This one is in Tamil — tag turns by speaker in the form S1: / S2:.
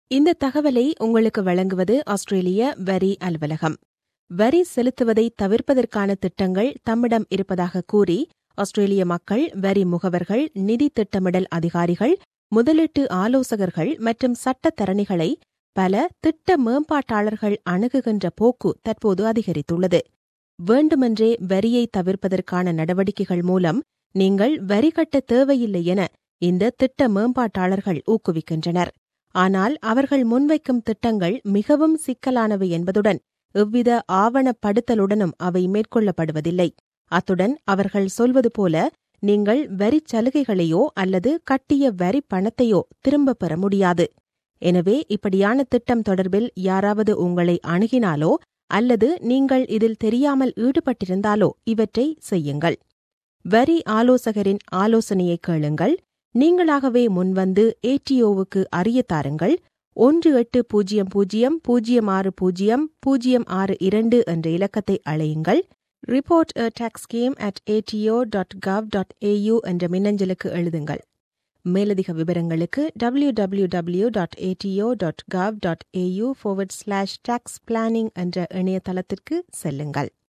S1: இந்த தகவலை உங்களுக்கு வழங்குவது ஆஸ்திரேலிய வரி அலுவலகம் வரி செலுத்துவதை தவிர்ப்பதற்கான திட்டங்கள் தம்மிடம் இருப்பதாக கூறி ஆஸ்திரேலிய மக்கள் வரி முகவர்கள் நிதி திட்டமிடல் அதிகாரிகள் முதலீட்டு ஆலோசகர்கள் மற்றும் சட்டத்தரணிகளை பல திட்ட மேம்பாட்டாளர்கள் அணுகுகின்ற போக்கு தற்போது அதிகரித்துள்ளது வேண்டுமென்றே வரியை தவிர்ப்பதற்கான நடவடிக்கைகள் மூலம் நீங்கள் வரி கட்ட தேவையில்லை என இந்த திட்ட மேம்பாட்டாளர்கள் ஊக்குவிக்கின்றனர் ஆனால் அவர்கள் முன்வைக்கும் திட்டங்கள் மிகவும் சிக்கலானவை என்பதுடன் எவ்வித ஆவணப்படுத்தலுடனும் அவை மேற்கொள்ளப்படுவதில்லை அத்துடன் அவர்கள் சொல்வது போல நீங்கள் வரிச் சலுகைகளையோ அல்லது கட்டிய வரி பணத்தையோ திரும்பப் பெற முடியாது எனவே இப்படியான திட்டம் தொடர்பில் யாராவது உங்களை அணுகினாலோ அல்லது நீங்கள் இதில் தெரியாமல் ஈடுபட்டிருந்தாலோ இவற்றை செய்யுங்கள் வரி ஆலோசகரின் ஆலோசனையை கேளுங்கள் நீங்களாகவே முன்வந்து ஏடிஓவுக்கு அறிய தாருங்கள் ஒன்று எட்டு பூஜ்ஜியம் பூஜ்ஜியம் பூஜ்ஜியம் ஆறு பூஜ்ஜியம் பூஜ்ஜியம் ஆறு இரண்டு என்ற இலக்கத்தை அழையுங்கள் report a tax scheme at ATO dot gov dot AU என்ற மின்னஞ்சலுக்கு எழுதுங்கள் மேலதிக விவரங்களுக்கு W W W dot ATO dot gov dot AU forward slash tax planning என்ற இணையதளத்திற்கு செல்லுங்கள்